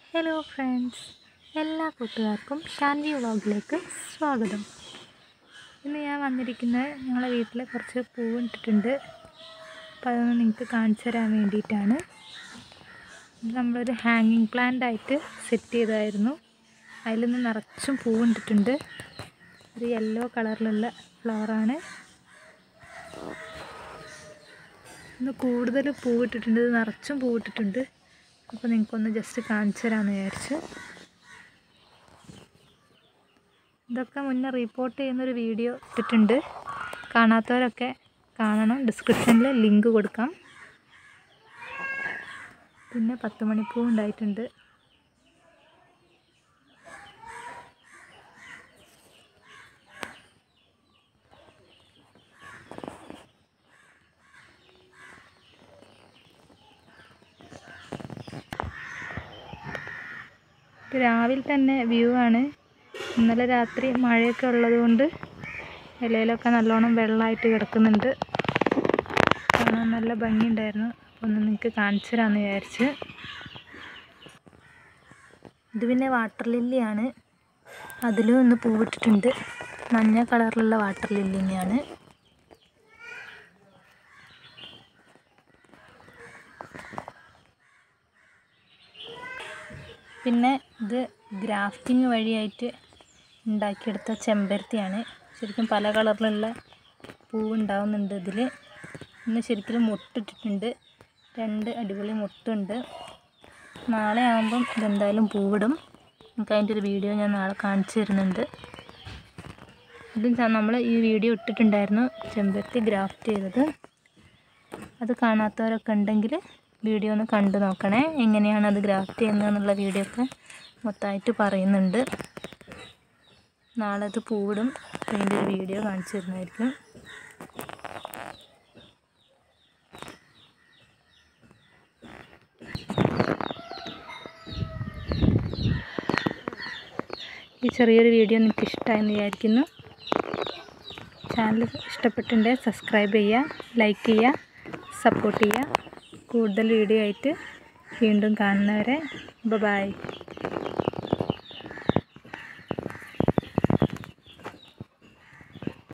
hello friends എല്ലാ കൂട്ടുകാർക്കും ഷാൻവി വ്ളോഗിലേക്ക് സ്വാഗതം ഇന്ന് ഞാൻ വന്നിരിക്കുന്നത് ഞങ്ങളെ വീട്ടിൽ കുറച്ച് പൂവ് ഇട്ടിട്ടുണ്ട് അപ്പോൾ അതൊന്ന് നിങ്ങൾക്ക് കാണിച്ചു തരാൻ വേണ്ടിയിട്ടാണ് ഇത് നമ്മളൊരു ഹാങ്ങിങ് പ്ലാന്റ് ആയിട്ട് സെറ്റ് ചെയ്തായിരുന്നു അതിൽ നിന്ന് നിറച്ചും പൂവ് ഇട്ടിട്ടുണ്ട് ഒരു യെല്ലോ കളറിലുള്ള ഫ്ലവറാണ് ഇന്ന് കൂടുതൽ പൂവിട്ടിട്ടുണ്ട് ഇത് നിറച്ചും പൂവിട്ടിട്ടുണ്ട് അപ്പോൾ നിങ്ങൾക്കൊന്ന് ജസ്റ്റ് കാണിച്ചു തരാമെന്ന് വിചാരിച്ചു ഇതൊക്കെ മുന്നേ റിപ്പോർട്ട് ചെയ്യുന്നൊരു വീഡിയോ ഇട്ടിട്ടുണ്ട് കാണാത്തവരൊക്കെ കാണണം ഡിസ്ക്രിപ്ഷനിൽ ലിങ്ക് കൊടുക്കാം പിന്നെ പത്ത് മണിപ്പൂ ഉണ്ടായിട്ടുണ്ട് ഇത് രാവിലെ തന്നെ വ്യൂ ആണ് ഇന്നലെ രാത്രി മഴയൊക്കെ ഉള്ളതുകൊണ്ട് ഇലയിലൊക്കെ നല്ലോണം വെള്ളമായിട്ട് കിടക്കുന്നുണ്ട് കാണാൻ നല്ല ഭംഗിയുണ്ടായിരുന്നു അപ്പോൾ ഒന്ന് നിങ്ങൾക്ക് കാണിച്ചു തരാമെന്ന് വിചാരിച്ച് ഇത് പിന്നെ വാട്ടർ ലില്ലിയാണ് അതിലും ഒന്ന് പൂവിട്ടിട്ടുണ്ട് മഞ്ഞ കളറിലുള്ള വാട്ടർ ലില്ലി തന്നെയാണ് പിന്നെ ഇത് ഗ്രാഫ്റ്റിംഗ് വഴിയായിട്ട് ഉണ്ടാക്കിയെടുത്ത ചെമ്പരത്തിയാണ് ശരിക്കും പല കളറിലുള്ള പൂവ് ഉണ്ടാവുന്നുണ്ട് ഇതിൽ ഇന്ന് ശരിക്കും മുട്ടിട്ടിട്ടുണ്ട് രണ്ട് അടിപൊളി മുട്ടുണ്ട് നാളെ ആകുമ്പം ഇതെന്തായാലും പൂവിടും നമുക്ക് അതിൻ്റെ ഒരു വീഡിയോ ഞാൻ നാളെ കാണിച്ചു തരുന്നുണ്ട് ഇത് നമ്മൾ ഈ വീഡിയോ ഇട്ടിട്ടുണ്ടായിരുന്നു ചെമ്പരത്തി ഗ്രാഫ്റ്റ് ചെയ്തത് അത് കാണാത്തവരൊക്കെ ഉണ്ടെങ്കിൽ വീഡിയോ ഒന്ന് കണ്ടു നോക്കണേ എങ്ങനെയാണ് അത് ഗ്രാഫ്റ്റ് ചെയ്യുന്നതെന്നുള്ള വീഡിയോ ഒക്കെ മൊത്തമായിട്ട് പറയുന്നുണ്ട് നാളെ അത് പൂവിടും അതിൻ്റെ ഒരു വീഡിയോ കാണിച്ചു തരുന്നതായിരിക്കും ഈ ചെറിയൊരു വീഡിയോ നിങ്ങൾക്ക് ഇഷ്ടമായെന്ന് വിചാരിക്കുന്നു ചാനൽ ഇഷ്ടപ്പെട്ടിട്ടുണ്ടെങ്കിൽ സബ്സ്ക്രൈബ് ചെയ്യുക ലൈക്ക് ചെയ്യുക സപ്പോർട്ട് ചെയ്യുക കൂടുതൽ വീഡിയോ ആയിട്ട് വീണ്ടും കാണുന്നവരെ ബൈ